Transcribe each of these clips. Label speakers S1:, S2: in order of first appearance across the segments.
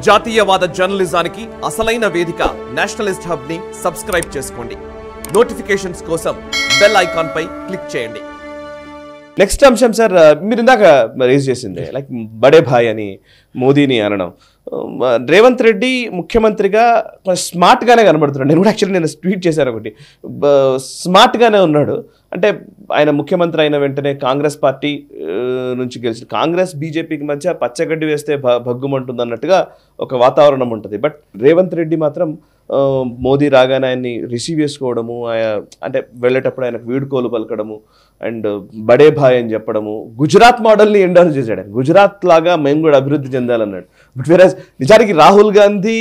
S1: జాతీయవాద జర్నలిజానికి అసలైన వేదిక నేషనలిస్ట్ హబ్ ని సబ్స్క్రైబ్ చేసుకోండి నోటిఫికేషన్స్ కోసం బెల్ ఐకాన్ పై క్లిక్ చేయండి
S2: నెక్స్ట్ అంశం సార్ మీరు ఇందాక రేజ్ చేసింది లైక్ బడే భాయ్ అని మోదీని అనడం ఆ, రేవంత్ రెడ్డి ముఖ్యమంత్రిగా కొంచెం స్మార్ట్గానే కనబడుతున్నాడు నేను కూడా యాక్చువల్లీ నేను ట్వీట్ చేశాను ఒకటి బ- స్మార్ట్గానే ఉన్నాడు అంటే ఆయన ముఖ్యమంత్రి అయిన వెంటనే కాంగ్రెస్ పార్టీ ఆ, నుంచి గెలిచి కాంగ్రెస్ బీజేపీకి మధ్య పచ్చగడ్డి వేస్తే భ భగ్గుమంటుంది అన్నట్టుగా ఒక వాతావరణం ఉంటుంది బట్ రేవంత్ రెడ్డి మాత్రం ఆ, మోదీ రాగానే ఆయన్ని రిసీవ్ చేసుకోవడము ఆయన- అంటే వెళ్ళేటప్పుడు ఆయనకు వీడుకోలు పలకడము అండ్ బడే భాయ్ అని చెప్పడము గుజరాత్ మోడల్ని ఎండోర్స్ చేశాడు ఆయన. గుజరాత్ లాగా మేము కూడా అభివృద్ధి చెందాలన్నాడు బట్ వేరే నిజానికి రాహుల్ గాంధీ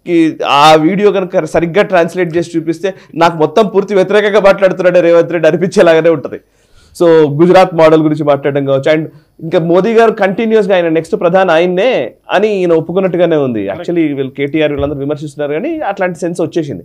S2: ఆ వీడియో కనుక సరిగ్గా ట్రాన్స్లేట్ చేసి చూపిస్తే నాకు మొత్తం పూర్తి వ్యతిరేకంగా మాట్లాడుతున్నాడు రేవంత్ రెడ్డి అనిపించేలాగానే ఉంటుంది సో గుజరాత్ మోడల్ గురించి మాట్లాడడం కావచ్చు అండ్ ఇంకా మోదీ గారు కంటిన్యూస్గా ఆయన నెక్స్ట్ ప్రధాని ఆయన్నే అని ఈయన ఒప్పుకున్నట్టుగానే ఉంది యాక్చువల్లీ వీళ్ళు కేటీఆర్ వీళ్ళందరూ విమర్శిస్తున్నారు కానీ అట్లాంటి సెన్స్ వచ్చేసింది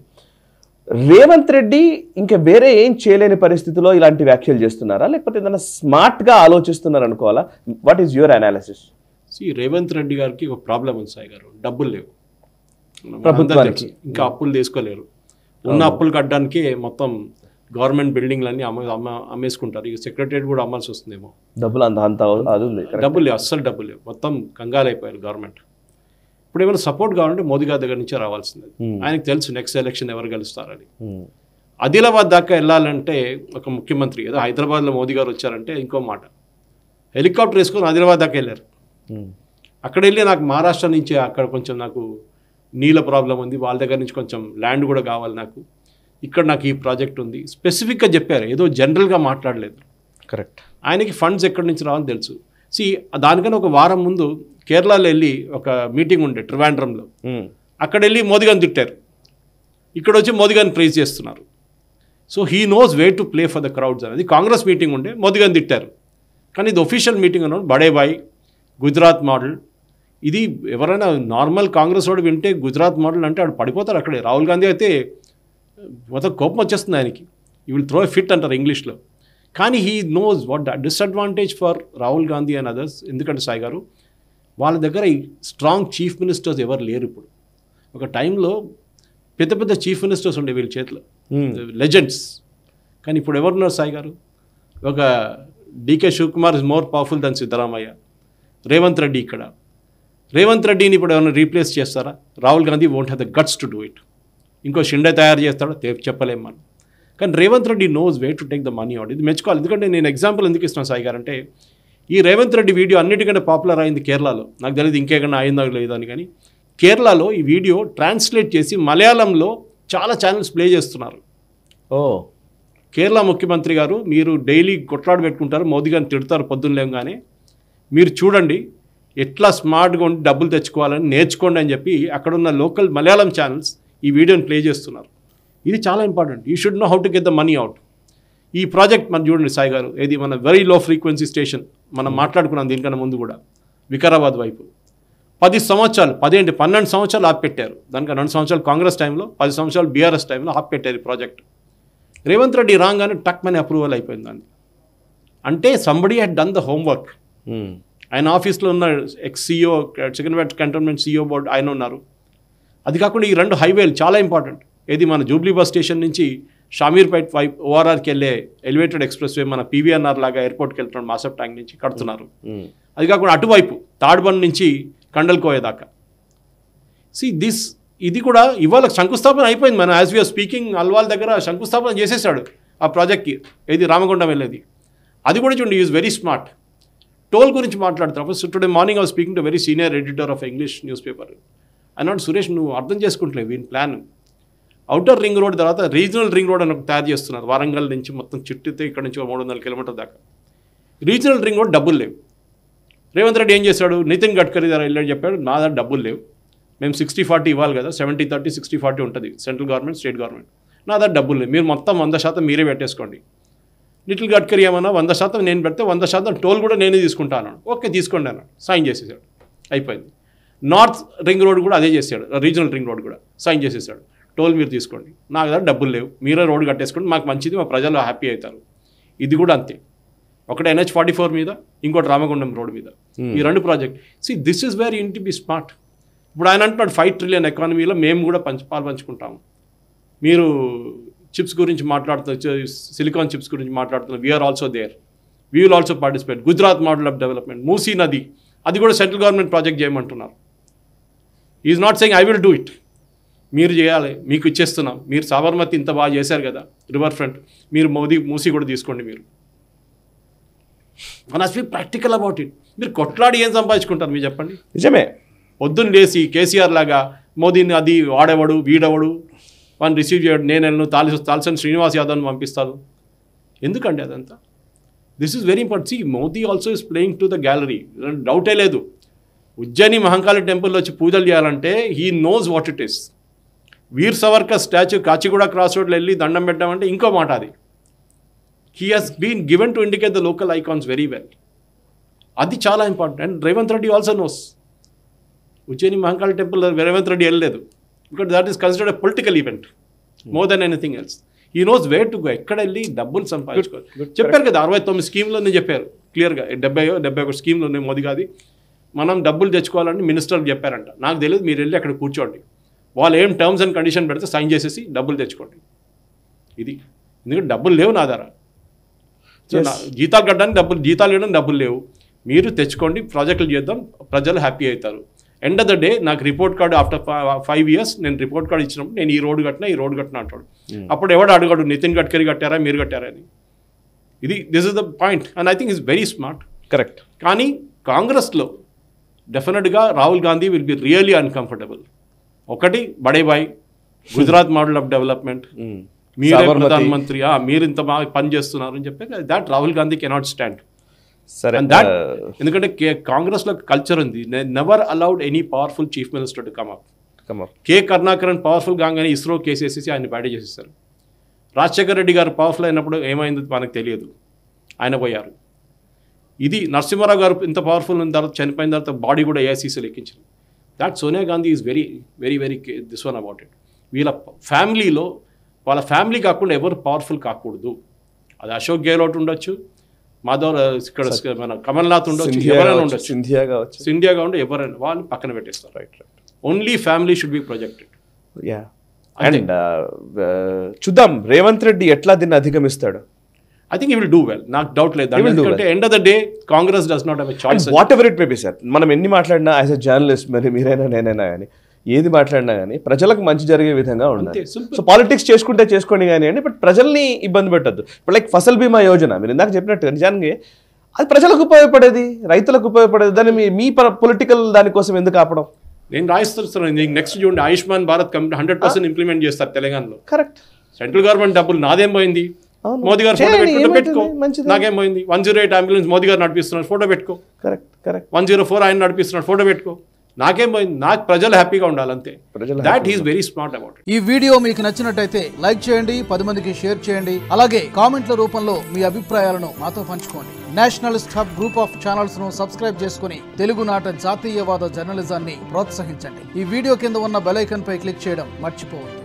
S2: రేవంత్ రెడ్డి ఇంకా వేరే ఏం చేయలేని పరిస్థితిలో ఇలాంటి వ్యాఖ్యలు చేస్తున్నారా లేకపోతే ఏదైనా స్మార్ట్గా ఆలోచిస్తున్నారు అనుకోవాలా what is your analysis
S3: see Revanth Reddy గారికి ఒక ప్రాబ్లం ఉంది సాయి గారు డబ్బులు లేవు మనందరికీ
S2: ప్రభుత్వానికి.
S3: తెలుసు. ఇంకా అప్పులు తీసుకోలేరు ఉన్న అప్పులు కట్టడానికి మొత్తం గవర్నమెంట్ బిల్డింగ్లన్నీ అమ్మ అమ్మ అమ్మేసుకుంటారు ఇక సెక్రటరియట్ కూడా అమ్మాల్సి వస్తుందేమో
S2: డబ్బులు అంత అంత అది ఉంది
S3: డబ్బులు లేవు అస్సలు డబ్బులు లేవు మొత్తం కంగాలైపోయారు గవర్నమెంట్ ఇప్పుడు ఏమైనా సపోర్ట్ కావాలంటే మోదీ గారి దగ్గర నుంచే రావాల్సింది
S2: Hmm.
S3: ఆయనకు తెలుసు నెక్స్ట్ ఎలక్షన్ ఎవరు గెలుస్తారని
S2: Hmm.
S3: ఆదిలాబాద్ దాకా వెళ్ళాలంటే ఒక ముఖ్యమంత్రి ఏదో హైదరాబాద్లో మోదీ గారు వచ్చారంటే ఇంకో మాట హెలికాప్టర్ వేసుకొని ఆదిలాబాద్ దాకా వెళ్ళారు
S2: Hmm.
S3: అక్కడ వెళ్ళి నాకు మహారాష్ట్ర నుంచి అక్కడ కొంచెం నాకు నీళ్ళ ప్రాబ్లం ఉంది వాళ్ళ దగ్గర నుంచి కొంచెం ల్యాండ్ కూడా కావాలి నాకు ఇక్కడ నాకు ఈ ప్రాజెక్ట్ ఉంది స్పెసిఫిక్గా చెప్పారు ఏదో జనరల్గా మాట్లాడలేదు
S2: కరెక్ట్
S3: ఆయనకి ఫండ్స్ ఎక్కడి నుంచి రావాలని తెలుసు సి దానికన్నా ఒక వారం ముందు కేరళలో వెళ్ళి ఒక మీటింగ్ ఉండే ట్రివాండ్రంలో అక్కడ వెళ్ళి మోదీ గారిని తిట్టారు ఇక్కడ వచ్చి మోదీ గారిని ప్రైజ్ చేస్తున్నారు so he knows way to play for the crowds అనేది కాంగ్రెస్ మీటింగ్ ఉండే మోదీ గారిని తిట్టారు కానీ ఇది ఒఫీషియల్ మీటింగ్ అన్నాడు బడే బాయ్ గుజరాత్ మోడల్ ఇది ఎవరైనా నార్మల్ కాంగ్రెస్ వాడు వింటే గుజరాత్ మోడల్ అంటే ఆడు పడిపోతారు అక్కడే రాహుల్ గాంధీ అయితే మొత్తం కోపం వచ్చేస్తుంది ఆయనకి ఈ విల్ త్రో ఫిట్ అంటారు ఇంగ్లీష్లో కానీ he knows what disadvantage for Rahul Gandhi and others ఎందుకంటే సాయి గారు వాళ్ళ దగ్గర స్ట్రాంగ్ చీఫ్ మినిస్టర్స్ ఎవరు లేరు ఇప్పుడు ఒక టైంలో పెద్ద పెద్ద చీఫ్ మినిస్టర్స్ ఉండే వీళ్ళ చేతిలో లెజెండ్స్ కానీ ఇప్పుడు ఎవరున్నారు సాయి గారు ఒక DK Shivakumar is more powerful than Siddaramaiah Revanth Reddy ఇక్కడ రేవంత్ రెడ్డిని ఇప్పుడు ఏమైనా రీప్లేస్ చేస్తారా Rahul Gandhi won't have the guts to do it ఇంకో షిండే తయారు చేస్తాడో తే- చెప్పలేం మనం కానీ Revanth Reddy knows way to take the money out ఇది మెచ్చుకోవాలి ఎందుకంటే నేను ఎగ్జాంపుల్ ఎందుకు ఇస్తున్నాను సాయి గారు అంటే ఈ రేవంత్ రెడ్డి వీడియో అన్నిటికంటే పాపులర్ అయింది కేరళలో నాకు తెలియదు ఇంకేకన్నా అయిందో లేదో అని కానీ కేరళలో ఈ వీడియో ట్రాన్స్లేట్ చేసి మలయాళంలో చాలా ఛానల్స్ ప్లే చేస్తున్నారు
S2: ఓ
S3: కేరళ ముఖ్యమంత్రి గారు మీరు డైలీ కొట్లాడు పెట్టుకుంటారు మోదీ గారిని తిడతారు పొద్దున్న లేవగానే మీరు చూడండి ఎట్లా స్మార్ట్గా ఉండి డబ్బులు తెచ్చుకోవాలని నేర్చుకోండి అని చెప్పి అక్కడ ఉన్న లోకల్ మలయాళం ఛానల్స్ ఈ వీడియోని ప్లే చేస్తున్నారు ఇది చాలా important you should know how to get the money out ఈ ప్రాజెక్ట్ మనం చూడండి సాయి గారు ఇది మన వెరీ లో ఫ్రీక్వెన్సీ స్టేషన్ మనం మాట్లాడుకున్నాం దీనికన్నా ముందు కూడా వికారాబాద్ వైపు పది సంవత్సరాలు పదేంటి పన్నెండు సంవత్సరాలు ఆపెట్టారు దానికి రెండు సంవత్సరాలు కాంగ్రెస్ టైంలో పది సంవత్సరాలు బీఆర్ఎస్ టైంలో ఆపెట్టారు ఈ ప్రాజెక్ట్ రేవంత్ రెడ్డి రాగానే టక్ మనీ అప్రూవల్ అయిపోయింది దాన్ని అంటే somebody had done the homework ఆయన ఆఫీస్లో ఉన్న ex CEO second cantonment CEO board ఆయన ఉన్నారు అది కాకుండా ఈ రెండు హైవేలు చాలా ఇంపార్టెంట్ ఏది మన జూబ్లీ బస్ స్టేషన్ నుంచి షామీర్పేట్ వైపు ఓఆర్ఆర్కి వెళ్ళే ఎలివేటెడ్ ఎక్స్ప్రెస్ వే మన పీవీఎన్ఆర్ లాగా ఎయిర్పోర్ట్కి వెళ్తున్నాం మాసప్ ట్యాంక్ నుంచి కడుతున్నారు అది కాకుండా అటువైపు తాడ్బండ్ నుంచి కండల్కోయ దాకా సి దిస్ ఇది కూడా ఇవాళ శంకుస్థాపన అయిపోయింది మన యాజ్ వీఆర్ స్పీకింగ్ అల్వాల్ దగ్గర శంకుస్థాపన చేసేసాడు ఆ ప్రాజెక్ట్కి ఏది రామగుండం వెళ్ళేది అది కూడా చూడండి ఈజ్ వెరీ స్మార్ట్ టోల్ గురించి మాట్లాడుతున్నప్పుడు so today morning I speaking to very senior editor of English newspaper అన్నాడు సురేష్ నువ్వు అర్థం చేసుకుంటలేవు వీని ప్లాన్ అవుటర్ రింగ్ రోడ్ తర్వాత రీజనల్ రింగ్ రోడ్ అని ఒకటి తయారు చేస్తున్నారు వరంగల్ నుంచి మొత్తం చుట్టితే ఇక్కడ నుంచి ఒక మూడు వందల కిలోమీటర్ దాకా రీజనల్ రింగ్ రోడ్ డబ్బులు లేవు రేవంత్ రెడ్డి ఏం చేశాడు నితిన్ గడ్కరీ దగ్గర వెళ్ళాడు చెప్పాడు నా దగ్గర డబ్బులు లేవు మేము సిక్స్టీ ఫార్టీ ఇవ్వాలి కదా సెవెంటీ థర్టీ సిక్స్టీ ఫార్టీ ఉంటుంది సెంట్రల్ గవర్నమెంట్ స్టేట్ గవర్నమెంట్ నా దగ్గర డబ్బులు లేవు మీరు మొత్తం వంద శాతం మీరే పెట్టేసుకోండి నిటిల్ గడ్కరీ ఏమన్నా వంద శాతం నేను పెడితే వంద శాతం టోల్ కూడా నేనే తీసుకుంటాను ఓకే తీసుకోండి అన్నాడు సైన్ చేసేసాడు అయిపోయింది నార్త్ రింగ్ రోడ్ కూడా అదే చేశాడు రీజనల్ రింగ్ రోడ్ కూడా సైన్ చేసేసాడు టోల్ మీరు తీసుకోండి నా దగ్గర డబ్బులు లేవు మీరే రోడ్ కట్టేసుకోండి మాకు మంచిది మా ప్రజలు హ్యాపీ అవుతారు ఇది కూడా అంతే ఒకటి ఎన్హెచ్ ఫార్టీ ఫోర్ మీద ఇంకోటి రామగుండం రోడ్ మీద ఈ రెండు project see this is where in to be smart ఇప్పుడు ఆయన అంటున్నాడు ఫైవ్ ట్రిలియన్ ఎకానమీలో మేము కూడా పంచి పాలు పంచుకుంటాము మీరు చిప్స్ గురించి మాట్లాడుతున్న సిలికాన్ చిప్స్ గురించి మాట్లాడుతున్నారు we are also there we will also participate Gujarat model of development Musi నది అది కూడా సెంట్రల్ గవర్నమెంట్ ప్రాజెక్ట్ చేయమంటున్నారు is not saying I will do it మీరు చేయాలి మీకు ఇచ్చేస్తున్నాం మీరు సాబర్మతి ఇంత బాగా చేశారు కదా రివర్ ఫ్రంట్ మీరు మోదీ మూసీ కూడా తీసుకోండి మీరు మన అసలు ప్రాక్టికల్ అబౌట్ ఇట్ మీరు కొట్లాడి ఏం సంపాదించుకుంటారు మీరు చెప్పండి
S2: నిజమే
S3: పొద్దున్న లేసి కేసీఆర్ లాగా మోదీని అది వాడేవాడు వీడవడు వాడిని రిసీవ్ చేయడు నేను వెళ్ళను తాలి తాల్సన్ శ్రీనివాస్ యాదవ్ని పంపిస్తాను ఎందుకండి అదంతా this is very important see Modi also is playing to the gallery డౌటే లేదు ఉజ్జయిని మహంకాళి టెంపుల్లో వచ్చి పూజలు చేయాలంటే he knows what it is Veer Savarkar statue Kachiguda cross రోడ్లో వెళ్ళి దండం పెట్టామంటే ఇంకో మాట అది he has been given to indicate the local icons very well అది చాలా important and Revanth Reddy also knows Ujjaini Mahankali temple Revanth Reddy వెళ్ళలేదు because that is considered political event more than anything else he knows way to go ఎక్కడ వెళ్ళి డబ్బులు సంపాదించుకోవాలి చెప్పారు కదా అరవై తొమ్మిది స్కీమ్లోనే చెప్పారు క్లియర్గా డెబ్బై డెబ్బై ఒక స్కీమ్లు ఉన్నాయి మోదీ గాది మనం డబ్బులు తెచ్చుకోవాలని మినిస్టర్కి చెప్పారంట నాకు తెలియదు మీరు వెళ్ళి అక్కడ కూర్చోండి వాళ్ళు ఏం టర్మ్స్ అండ్ కండిషన్ పెడితే సైన్ చేసేసి డబ్బులు తెచ్చుకోండి ఇది ఎందుకంటే డబ్బులు లేవు నా దగ్గర సో నా- జీతాలు కట్టడానికి డబ్బులు జీతాలు ఇవ్వడం డబ్బులు లేవు మీరు తెచ్చుకోండి ప్రాజెక్టులు చేద్దాం ప్రజలు హ్యాపీ అవుతారు ఎండ్ ఆఫ్ ద డే నాకు report card after five years నేను రిపోర్ట్ కార్డు ఇచ్చినప్పుడు నేను ఈ రోడ్డు కట్టినా ఈ రోడ్డు కట్టినా అంటాడు అప్పుడు ఎవడు అడగడు నితిన్ గడ్కరీ కట్టారా మీరు కట్టారా అని ఇది this is the point and I think is very smart
S2: correct
S3: కానీ కాంగ్రెస్లో డెఫినెట్గా Rahul Gandhi will be really uncomfortable ఒకటి బడేబాయ్ గుజరాత్ మోడల్ ఆఫ్ డెవలప్మెంట్ మీరే
S2: సాబర్మతి.
S3: ప్రధానమంత్రి ఆ, మీరు ఇంత బాగా పని చేస్తున్నారు అని చెప్పి that Rahul Gandhi cannot stand
S2: సరే
S3: అండ్ దాట్ ఎందుకంటే కే- కాంగ్రెస్లో కల్చర్ ఉంది never allowed any powerful chief minister to come up
S2: come
S3: K Karunakaran powerful కాగానే ఇస్రో కేసేసేసి ఆయన బ్యాడ్ చేసేసారు రాజశేఖర రెడ్డి గారు పవర్ఫుల్ అయినప్పుడు ఏమైందో మనకు తెలియదు ఆయన పోయారు ఇది నరసింహారావు గారు ఇంత పవర్ఫుల్ ఉన్న తర్వాత చనిపోయిన తర్వాత బాడీ కూడా ఏఐసీసీలో ఎక్కించారు that Sonia Gandhi is very very very this one about it వీళ్ళ ఫ్యామిలీలో వాళ్ళ ఫ్యామిలీ కాకుండా ఎవరు పవర్ఫుల్ కాకూడదు అది అశోక్ గెహ్లోట్ ఉండొచ్చు మాధవ్ ఇక్కడ మన కమల్నాథ్ ఉండొచ్చు
S2: సింధియా
S3: ఎవరైనా
S2: కావచ్చు,
S3: ఉండొచ్చు
S2: సింధియా కావచ్చు
S3: ఇండియా కాకుండా ఎవరైనా వాళ్ళని పక్కన పెట్టేస్తారు
S2: right right
S3: only family should be projected
S2: yeah
S3: అంతే.
S2: అండ్ చూద్దాం రేవంత్ రెడ్డి ఎట్లా దీన్ని అధిగమిస్తాడు
S3: I think you will do well నాకు డౌట్ లేదు
S2: He will do
S3: ఎందుకంటే end of the day Congress does not have a choice
S2: whatever it may be sir మనం ఎన్ని మాట్లాడినా యాజ్ అ జర్నలిస్ట్ మరి మీరైనా నేనైనా కానీ ఏది మాట్లాడినా కానీ ప్రజలకు మంచి జరిగే విధంగా ఉండాలి
S3: అంతే, simple.
S2: సో పాలిటిక్స్ చేసుకుంటే చేసుకోండి కానీ అండి బట్ ప్రజల్ని ఇబ్బంది పెట్టద్దు ఇప్పుడు లైక్ ఫసల్ బీమా యోజన మీరు ఇందాక చెప్పినట్టు నిజానికి అది ప్రజలకు ఉపయోగపడేది రైతులకు ఉపయోగపడేది దాన్ని మీ మీ పొలిటికల్ దానికోసం ఎందుకు ఆపడం
S3: నేను రాయిస్తున్నాను నెక్స్ట్ చూడండి Ayushman Bharat company hundred percent implement చేస్తారు తెలంగాణలో
S2: కరెక్ట్
S3: సెంట్రల్ గవర్నమెంట్ డబ్బులు నాదేం పోయింది
S2: అవును.
S3: మోదీ గారు ఫోటో
S2: చేయండి,
S3: పెట్టుకుంటే
S2: ఏమవుతుంది?
S3: పెట్టుకో
S2: మంచిదే.
S3: నాకేం పోయింది one zero eight ambulance Modi గారు నడిపిస్తున్నారు ఫోటో పెట్టుకో
S2: correct correct
S3: one zero four ఆయన నడిపిస్తున్నాడు ఫోటో పెట్టుకో నాకేం పోయింది నాకు ప్రజలు హ్యాపీగా ఉండాలి అంతే
S2: ప్రజలు
S3: that is very smart about
S4: ఈ వీడియో మీకు నచ్చినట్టయితే లైక్ చేయండి పది మందికి షేర్ చేయండి అలాగే కామెంట్ల రూపంలో మీ అభిప్రాయాలను మాతో పంచుకోండి nationalist hub group of channels ను సబ్స్క్రైబ్ చేసుకుని తెలుగునాట జాతీయవాద జర్నలిజాన్ని ప్రోత్సహించండి ఈ వీడియో కింద ఉన్న బెల్ ఐకాన్ పై క్లిక్ చేయడం మర్చిపోవద్దు